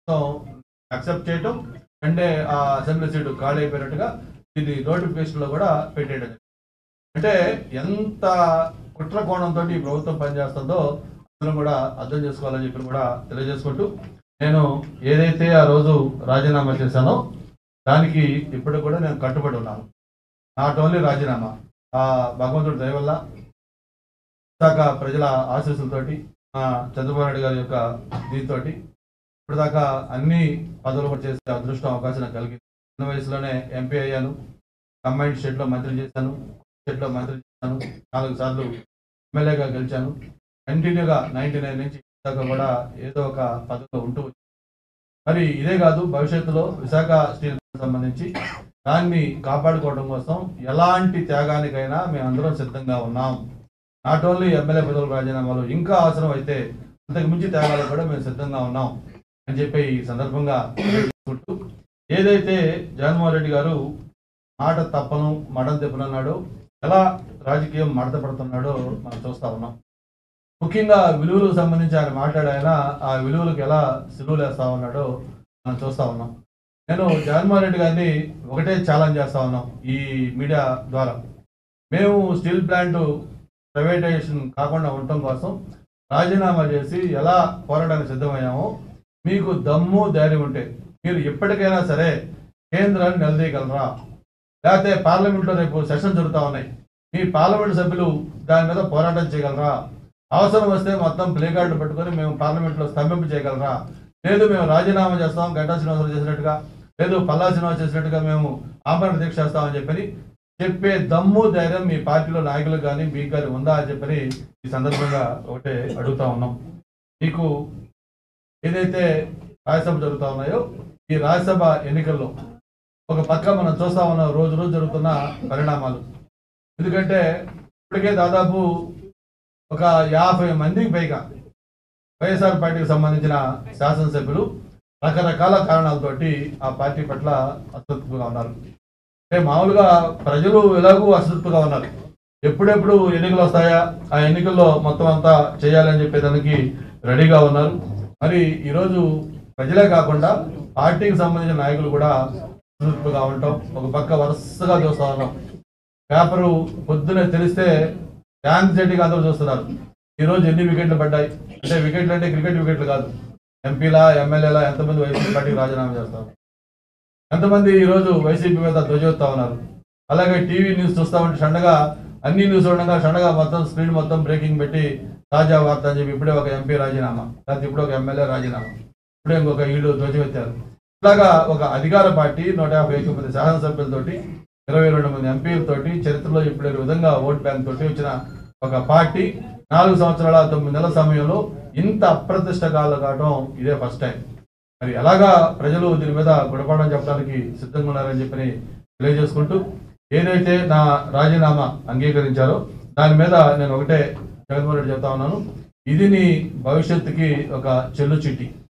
Accept చేయటం అంటే ఆ అసెంబ్లీ సీటు ఖాళీ అయిపోయినట్టుగా ఇది నోటిఫికేషన్ లో కూడా పెట్టేయడం అంటే ఎంత కుట్ర కోణంతో ఈ ప్రభుత్వం పనిచేస్తుందో అందరం కూడా అర్థం చేసుకోవాలని చెప్పి కూడా తెలియజేసుకుంటూ నేను ఏదైతే ఆ రోజు రాజీనామా చేశానో దానికి ఇప్పుడు కూడా నేను కట్టుబడి ఉన్నాను నాట్ ఓన్లీ రాజీనామా ఆ భగవంతుడి దయ వల్ల విశాఖ ప్రజల ఆశీస్సులతోటి ఆ చంద్రబాబు నాయుడు గారి యొక్క దీంతోటి ఇప్పటిదాకా అన్ని పదవులు కూడా చేసే అదృష్టం అవకాశం నాకు కలిగింది చిన్న వయసులోనే ఎంపీ అయ్యాను కంబైన్డ్ స్టేట్ లో మంత్రి చేశాను స్టేట్ లో మంత్రి చేశాను నాలుగు సార్లు ఎమ్మెల్యేగా గెలిచాను కంటిన్యూగా నైన్టీ నైన్ నుంచి దాకా కూడా ఏదో ఒక పదవిలో ఉంటూ వచ్చాను. మరి ఇదే కాదు భవిష్యత్తులో విశాఖ స్టీల్ సంబంధించి దాన్ని కాపాడుకోవడం కోసం ఎలాంటి త్యాగానికైనా మేమందరం సిద్ధంగా ఉన్నాం నాట్ ఓన్లీ ఎమ్మెల్యే పదవుల రాజీనామాలు ఇంకా అవసరం అయితే అంతకు మించి త్యాగాలకు కూడా మేము సిద్ధంగా ఉన్నాం అని చెప్పి ఈ సందర్భంగా తెలియజేసుకుంటూ ఏదైతే జగన్మోహన్ రెడ్డి గారు మాట తప్పను మడం తిప్పనన్నాడో ఎలా రాజకీయం మడత పడుతున్నాడో మనం చూస్తా ఉన్నాం ముఖ్యంగా విలువలకు సంబంధించి ఆయన మాట్లాడాయన ఆ విలువలకు ఎలా సిలువలు వేస్తా ఉన్నాడో మనం చూస్తా ఉన్నాం నేను జగన్మోహన్ రెడ్డి గారిని ఒకటే ఛాలెంజ్ చేస్తా ఉన్నాం ఈ మీడియా ద్వారా మేము స్టీల్ ప్లాంట్ ప్రైవేటైజేషన్ కాకుండా ఉండటం కోసం రాజీనామా చేసి ఎలా పోరాటానికి సిద్ధమయ్యామో మీకు దమ్ము ధైర్యం ఉంటే మీరు ఎప్పటికైనా సరే కేంద్రాన్ని నిలదీయగలరా లేకపోతే పార్లమెంట్లో రేపు సెషన్ జరుగుతూ ఉన్నాయి మీ పార్లమెంట్ సభ్యులు దాని మీద పోరాటం చేయగలరా అవసరం వస్తే మొత్తం ప్లే కార్డు పట్టుకొని మేము పార్లమెంట్లో స్తంభింపు చేయగలరా లేదు మేము రాజీనామా చేస్తాం గంటా శ్రీనివాసరావు చేసినట్టుగా లేదు పల్లా శ్రీనివాస్ చేసినట్టుగా మేము ఆమరణ దీక్ష చేస్తామని చెప్పని చెప్పే దమ్ము ధైర్యం మీ పార్టీలో నాయకులకు కానీ మీకు కానీ ఉందా అని చెప్పని ఈ సందర్భంగా ఒకటే అడుగుతా ఉన్నాం మీకు ఏదైతే రాజ్యసభ జరుగుతా ఉన్నాయో ఈ రాజ్యసభ ఎన్నికల్లో ఒక పక్క మనం చూస్తా ఉన్నాం రోజు రోజు జరుగుతున్న పరిణామాలు ఎందుకంటే ఇప్పటికే దాదాపు ఒక యాభై మందికి పైగా వైఎస్ఆర్ పార్టీకి సంబంధించిన శాసనసభ్యులు రకరకాల కారణాలతోటి ఆ పార్టీ పట్ల అసంతృప్తిగా ఉన్నారు అంటే మామూలుగా ప్రజలు ఎలాగూ అసంతృప్తిగా ఉన్నారు ఎప్పుడెప్పుడు ఎన్నికలు వస్తాయా ఆ ఎన్నికల్లో మొత్తం అంతా చేయాలని చెప్పేదానికి రెడీగా ఉన్నారు మరి ఈరోజు ప్రజలే కాకుండా పార్టీకి సంబంధించిన నాయకులు కూడా అసంతృప్తిగా ఉండటం ఒక పక్క వరుసగా చూస్తా ఉన్నాం పేపరు పొద్దునే తెలిస్తే యాంగ్జైటీగా అందరూ చూస్తున్నారు ఈ రోజు ఎన్ని వికెట్లు పడ్డాయి అంటే వికెట్లు అంటే క్రికెట్ వికెట్లు కాదు ఎంపీలా ఎమ్మెల్యేలా ఎంతమంది వైసీపీ పార్టీకి రాజీనామా చేస్తారు ఎంతమంది ఈ రోజు వైసీపీ మీద ధ్వజెత్తా ఉన్నారు అలాగే టీవీ న్యూస్ చూస్తా ఉంటే షండగా అన్ని న్యూస్ ఉండగా షండగా మొత్తం స్క్రీన్ మొత్తం బ్రేకింగ్ పెట్టి తాజా వార్త అని చెప్పి ఇప్పుడే ఒక ఎంపీ రాజీనామా లేకపోతే ఇప్పుడే ఒక ఎమ్మెల్యే రాజీనామా ఇప్పుడే ఇంకొక ఈడు ధ్వజమెత్తారు ఇట్లాగా ఒక అధికార పార్టీ నూట యాభై ఐదు మంది శాసనసభ్యులతోటి ఇరవై రెండు మంది ఎంపీలతోటి చరిత్రలో ఇప్పుడు విధంగా ఓట్ బ్యాంక్ తోటి వచ్చిన ఒక పార్టీ నాలుగు సంవత్సరాల తొమ్మిది నెలల సమయంలో ఇంత అప్రతిష్టకాలు కావడం ఇదే ఫస్ట్ టైం మరి ఎలాగా ప్రజలు దీని మీద గుణపాఠం చెప్పడానికి సిద్ధంగా ఉన్నారని చెప్పని తెలియజేసుకుంటూ ఏదైతే నా రాజీనామా అంగీకరించారో దాని మీద నేను ఒకటే జగన్మోహన్ రెడ్డి చెప్తా ఉన్నాను ఇది నీ భవిష్యత్తుకి ఒక చెల్లు చిట్టి